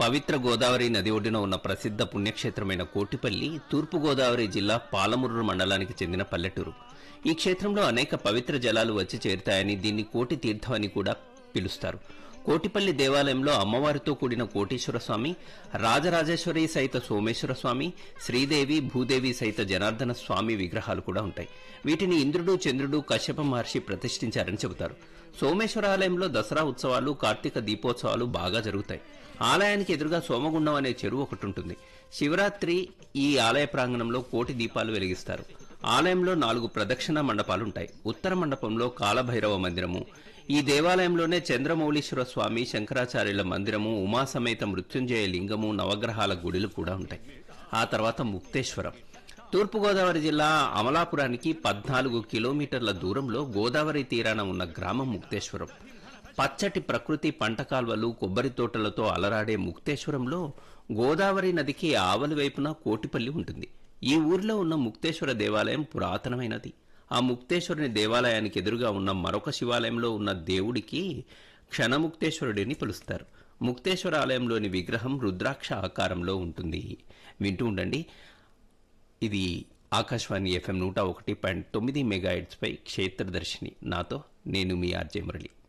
పవిత్ర గోదావరి నది ఒడ్డున ఉన్న ప్రసిద్ధ పుణ్యక్షేత్రమైన కోటిపల్లి తూర్పు గోదావరి జిల్లా పాలమూరు మండలానికి చెందిన పల్లెటూరు ఈ క్షేత్రంలో అనేక పవిత్ర జలాలు వచ్చి చేరుతాయని దీన్ని కోటి తీర్థం అని కూడా పిలుస్తారు కోటిపల్లి దేవాలయంలో అమ్మవారితో కూడిన కోటీశ్వర స్వామి రాజరాజేశ్వరి సహిత సోమేశ్వర స్వామి శ్రీదేవి భూదేవి సహిత జనార్దన స్వామి విగ్రహాలు కూడా ఉంటాయి వీటిని ఇంద్రుడు చంద్రుడు కశ్యప మహర్షి ప్రతిష్ఠించారని చెబుతారు సోమేశ్వర ఆలయంలో దసరా ఉత్సవాలు కార్తీక దీపోత్సవాలు బాగా జరుగుతాయి ఆలయానికి ఎదురుగా సోమగుండం అనే చెరువు ఒకటి ఉంటుంది శివరాత్రి ఈ ఆలయ ప్రాంగణంలో కోటి దీపాలు వెలిగిస్తారు ఆలయంలో నాలుగు ప్రదక్షిణ మండపాలుంటాయి ఉత్తర మండపంలో కాలభైరవ మందిరము ఈ దేవాలయంలోనే చంద్రమౌళీశ్వర స్వామి శంకరాచార్యుల మందిరము ఉమాసమేత మృత్యుంజయ లింగము నవగ్రహాల గుడిలు కూడా ఉంటాయి ఆ తర్వాత ముక్తేశ్వరం తూర్పుగోదావరి జిల్లా అమలాపురానికి పద్నాలుగు కిలోమీటర్ల దూరంలో గోదావరి తీరాన ఉన్న గ్రామం ముక్తేశ్వరం పచ్చటి ప్రకృతి పంట కాల్వలు కొబ్బరి తోటలతో అలరాడే ముక్తేశ్వరంలో గోదావరి నదికి ఆవలి వైపున కోటిపల్లి ఉంటుంది ఈ ఊరిలో ఉన్న ముక్తేశ్వర దేవాలయం పురాతనమైనది ఆ ముక్తేశ్వరుని దేవాలయానికి ఎదురుగా ఉన్న మరొక శివాలయంలో ఉన్న దేవుడికి క్షణముక్తేశ్వరుడిని పిలుస్తారు ముక్తేశ్వర ఆలయంలోని విగ్రహం రుద్రాక్ష ఆకారంలో ఉంటుంది వింటూ ఉండండి ఇది ఆకాశవాణి ఎఫ్ఎం నూట ఒకటి పాయింట్ తొమ్మిది మెగాహెట్స్పై క్షేత్రదర్శిని నాతో నేను మీ ఆర్జే మురళి